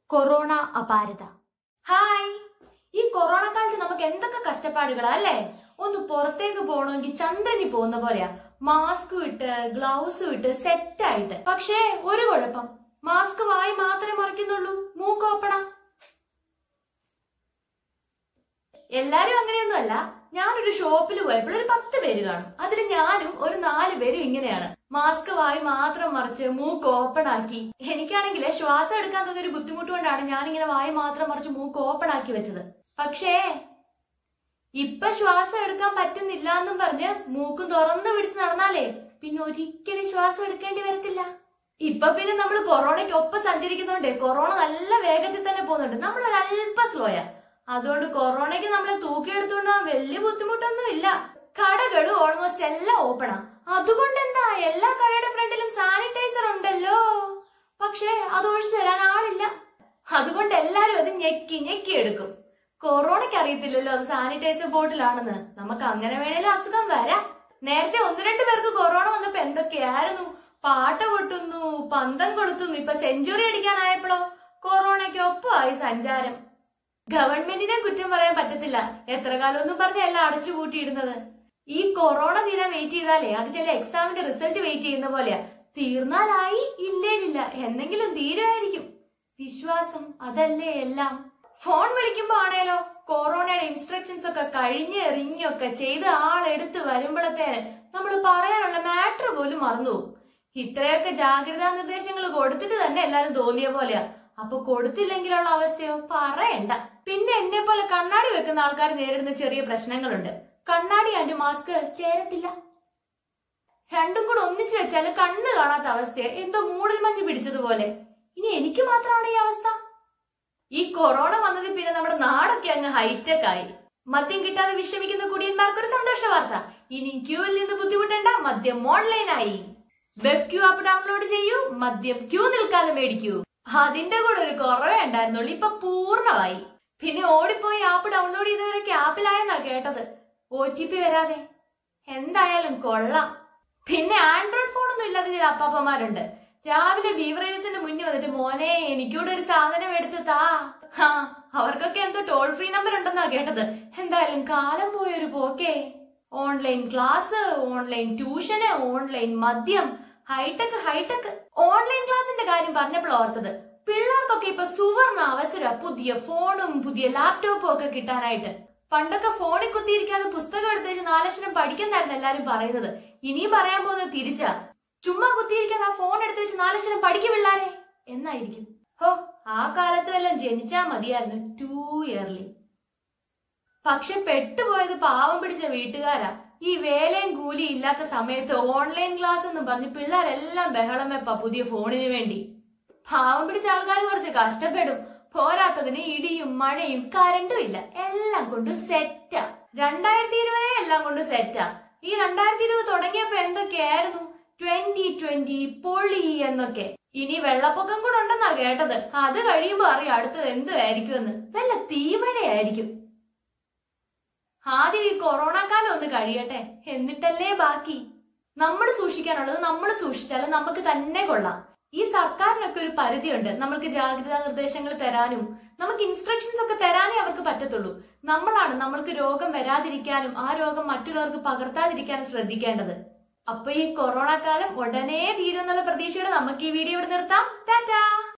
corona അപാരത hi ഈ corona കാലത്ത് നമുക്ക് എന്തൊക്കെ കഷ്ടപ്പാടുകളാ അല്ലേ ഒന്ന് പുറത്തേക്ക് പോകണമെങ്കിൽ ചന്ദ്രനി പോകുന്ന പോലെയാ മാസ്ക് ഇട്ട് ഗ്ലൗസ് ഇട്ട് സെറ്റ് ആയിട്ട് പക്ഷേ ഒരു കുഴപ്പം മാസ്ക് വായി മാത്രമേ മറിക്കുന്നുള്ളൂ മൂക്ക് ഓപ്പണ എല്ലാരും അങ്ങനെയൊന്നുമല്ല ഞാനൊരു ഷോപ്പിൽ പോയപ്പോൾ ഒരു പത്ത് പേര് കാണും അതിൽ ഞാനും ഒരു നാല് പേരും ഇങ്ങനെയാണ് മാസ്ക് വായി മാത്രം മറിച്ച് മൂക്ക് ഓപ്പൺ ആക്കി എനിക്കാണെങ്കിൽ ശ്വാസം എടുക്കാൻ തോന്നിയ ഒരു ബുദ്ധിമുട്ട് കൊണ്ടാണ് ഞാനിങ്ങനെ വായി മാത്രം മറിച്ച് മൂക്ക് ഓപ്പൺ ആക്കി വെച്ചത് പക്ഷേ ഇപ്പൊ ശ്വാസം എടുക്കാൻ പറ്റുന്നില്ല എന്നും പറഞ്ഞ് മൂക്ക് തുറന്നു പിടിച്ച് നടന്നാലേ പിന്നെ ഒരിക്കലും ശ്വാസം എടുക്കേണ്ടി വരത്തില്ല ഇപ്പൊ പിന്നെ നമ്മൾ കൊറോണയ്ക്ക് ഒപ്പം സഞ്ചരിക്കുന്നോണ്ട് കൊറോണ നല്ല വേഗത്തിൽ തന്നെ പോകുന്നുണ്ട് നമ്മൾ ഒരു അല്പം സ്ലോയാ അതുകൊണ്ട് കൊറോണയ്ക്ക് നമ്മളെ തൂക്കിയെടുത്തോണ്ട് പോകാൻ വലിയ ബുദ്ധിമുട്ടൊന്നും ഇല്ല കടകളും ഓൾമോസ്റ്റ് എല്ലാം ഓപ്പണാ അതുകൊണ്ട് എന്താ എല്ലാ കടയുടെ ഫ്രണ്ടിലും സാനിറ്റൈസർ ഉണ്ടല്ലോ പക്ഷേ അത് ഒഴിച്ചു തരാൻ ആളില്ല അതുകൊണ്ട് എല്ലാരും അത് ഞെക്കി ഞെക്കി എടുക്കും കൊറോണയ്ക്ക് അറിയത്തില്ലല്ലോ അത് സാനിറ്റൈസർ ബോട്ടിലാണെന്ന് നമുക്ക് അങ്ങനെ വേണേലും അസുഖം വരാം നേരത്തെ ഒന്ന് രണ്ട് പേർക്ക് കൊറോണ വന്നപ്പോ എന്തൊക്കെയായിരുന്നു പാട്ട കൊട്ടുന്നു പന്തം കൊളുത്തുന്നു ഇപ്പൊ സെഞ്ചുറി അടിക്കാനായപ്പോഴോ കൊറോണയ്ക്ക് ഒപ്പമായി സഞ്ചാരം ഗവൺമെന്റിനെ കുറ്റം പറയാൻ പറ്റത്തില്ല എത്ര കാലമൊന്നും പറഞ്ഞ എല്ലാം അടച്ചു പൂട്ടിയിടുന്നത് ഈ കൊറോണ തീരാൻ വെയിറ്റ് ചെയ്താലേ അത് ചില എക്സാമിന്റെ റിസൾട്ട് വെയിറ്റ് ചെയ്യുന്ന പോലെയാ തീർന്നാലായി ഇല്ലേലില്ല എന്നെങ്കിലും തീരുമായിരിക്കും വിശ്വാസം അതല്ലേ എല്ലാം ഫോൺ വിളിക്കുമ്പോ ആണേലോ കൊറോണയുടെ ഇൻസ്ട്രക്ഷൻസ് ഒക്കെ കഴിഞ്ഞ് റിങ്ങൊക്കെ ചെയ്ത് ആളെടുത്ത് വരുമ്പോഴത്തേന് നമ്മൾ പറയാനുള്ള മാറ്റർ പോലും മറന്നു പോകും ഇത്രയൊക്കെ ജാഗ്രതാ നിർദ്ദേശങ്ങൾ കൊടുത്തിട്ട് തന്നെ എല്ലാരും തോന്നിയ പോലെയാ അപ്പൊ കൊടുത്തില്ലെങ്കിലുള്ള അവസ്ഥയോ പറയണ്ട പിന്നെ എന്നെ പോലെ കണ്ണാടി വെക്കുന്ന ആൾക്കാർ നേരിടുന്ന ചെറിയ പ്രശ്നങ്ങളുണ്ട് കണ്ണാടി ആൻഡ് മാസ്ക് ചേരത്തില്ല രണ്ടും കൂടെ ഒന്നിച്ചു വെച്ചാൽ കണ്ണ് കാണാത്ത അവസ്ഥയെ എന്തോ മൂടൽ മഞ്ഞ് പിടിച്ചതുപോലെ ഇനി എനിക്ക് മാത്രമാണ് ഈ അവസ്ഥ ഈ കൊറോണ വന്നതിൽ പിന്നെ നമ്മുടെ നാടൊക്കെ അങ്ങ് ഹൈടെക് ആയി മദ്യം കിട്ടാതെ വിഷമിക്കുന്ന കുടിയന്മാർക്ക് ഒരു സന്തോഷ വാർത്ത ഇനി ക്യൂവിൽ നിന്ന് ബുദ്ധിമുട്ടണ്ട മദ്യം ഓൺലൈനായി വെബ് ക്യൂ ആപ്പ് ഡൗൺലോഡ് ചെയ്യൂ മദ്യം ക്യൂ നിൽക്കാതെ മേടിക്കൂ അതിന്റെ കൂടെ ഒരു കുറവേ ഉണ്ടായിരുന്നുള്ളൂ ഇപ്പൊ പൂർണ്ണമായി പിന്നെ ഓടിപ്പോയി ആപ്പ് ഡൗൺലോഡ് ചെയ്തവരൊക്കെ ആപ്പിലായെന്നാ കേട്ടത് ഒ ടി പി വരാതെ എന്തായാലും കൊള്ളാം പിന്നെ ആൻഡ്രോയിഡ് ഫോണൊന്നും ഇല്ലാത്ത ചില അപ്പാപ്പന്മാരുണ്ട് രാവിലെ ബീവറേജസിന്റെ മുന്നിൽ വന്നിട്ട് മോനെ എനിക്കൂടെ ഒരു സാധനം എടുത്ത് താ ഹാ അവർക്കൊക്കെ എന്തോ ടോൾ ഫ്രീ നമ്പർ ഉണ്ടെന്നാ കേട്ടത് എന്തായാലും കാലം പോയൊരു പോക്കേ ഓൺലൈൻ ക്ലാസ് ഓൺലൈൻ ട്യൂഷന് ഓൺലൈൻ മദ്യം ഹൈടെക് ഹൈടെക് ഓൺലൈൻ ക്ലാസിന്റെ കാര്യം പറഞ്ഞപ്പോൾ ഓർത്തത് പിള്ളേർക്കൊക്കെ ഇപ്പൊ സുവർണ അവസരം പുതിയ ഫോണും പുതിയ ലാപ്ടോപ്പും ഒക്കെ കിട്ടാനായിട്ട് പണ്ടൊക്കെ ഫോണിൽ കുത്തിയിരിക്കാതെ പുസ്തകം എടുത്ത് വെച്ച് നാലക്ഷരം പഠിക്കുന്നായിരുന്നു എല്ലാരും പറയുന്നത് ഇനിയും പറയാൻ പോകുന്നത് തിരിച്ചാ ചുമ്മാ കുത്തിയിരിക്കാതെ ആ ഫോൺ എടുത്ത് വെച്ച് നാലക്ഷരം പഠിക്കും പിള്ളാരെ എന്നായിരിക്കും ഹോ ആ കാലത്ത് വല്ലതും ജനിച്ചാ മതിയായിരുന്നു ടൂ ഇയർലി പക്ഷെ പെട്ടുപോയത് പാവം പിടിച്ച വീട്ടുകാരാ ഈ വേലയും കൂലി ഇല്ലാത്ത സമയത്ത് ഓൺലൈൻ ക്ലാസ് എന്ന് പറഞ്ഞ് പിള്ളേരെല്ലാം ബഹളം വെപ്പാ പുതിയ ഫോണിന് വേണ്ടി പാവം പിടിച്ച ആൾക്കാർ കുറച്ച് കഷ്ടപ്പെടും പോരാത്തതിന് ഇടിയും മഴയും കരണ്ടും ഇല്ല എല്ലാം കൊണ്ട് സെറ്റാ രണ്ടായിരത്തി ഇരുപതേ എല്ലാം കൊണ്ട് സെറ്റാ ഈ രണ്ടായിരത്തി ഇരുപത് തുടങ്ങിയപ്പോ എന്തൊക്കെയായിരുന്നു ട്വന്റി ട്വന്റി പൊളി എന്നൊക്കെ ഇനി വെള്ളപ്പൊക്കം കൂടെ ഉണ്ടെന്നാ കേട്ടത് അത് കഴിയുമ്പോ അറിയാം അടുത്തത് എന്തായിരിക്കുമെന്ന് വല്ല തീമഴയായിരിക്കും ആദ്യം ഈ കൊറോണ കാലം ഒന്ന് കഴിയട്ടെ എന്നിട്ടല്ലേ ബാക്കി നമ്മൾ സൂക്ഷിക്കാനുള്ളത് നമ്മൾ സൂക്ഷിച്ചാൽ നമുക്ക് തന്നെ കൊള്ളാം ഈ സർക്കാരിനൊക്കെ ഒരു പരിധിയുണ്ട് നമ്മൾക്ക് ജാഗ്രതാ നിർദ്ദേശങ്ങൾ തരാനും നമുക്ക് ഇൻസ്ട്രക്ഷൻസ് ഒക്കെ തരാനേ അവർക്ക് പറ്റത്തുള്ളൂ നമ്മളാണ് നമ്മൾക്ക് രോഗം വരാതിരിക്കാനും ആ രോഗം മറ്റുള്ളവർക്ക് പകർത്താതിരിക്കാനും ശ്രദ്ധിക്കേണ്ടത് അപ്പൊ ഈ കൊറോണ കാലം ഉടനെ തീരുമെന്നുള്ള പ്രതീക്ഷയോടെ നമുക്ക് ഈ വീഡിയോ ഇവിടെ നിർത്താം ടാറ്റാ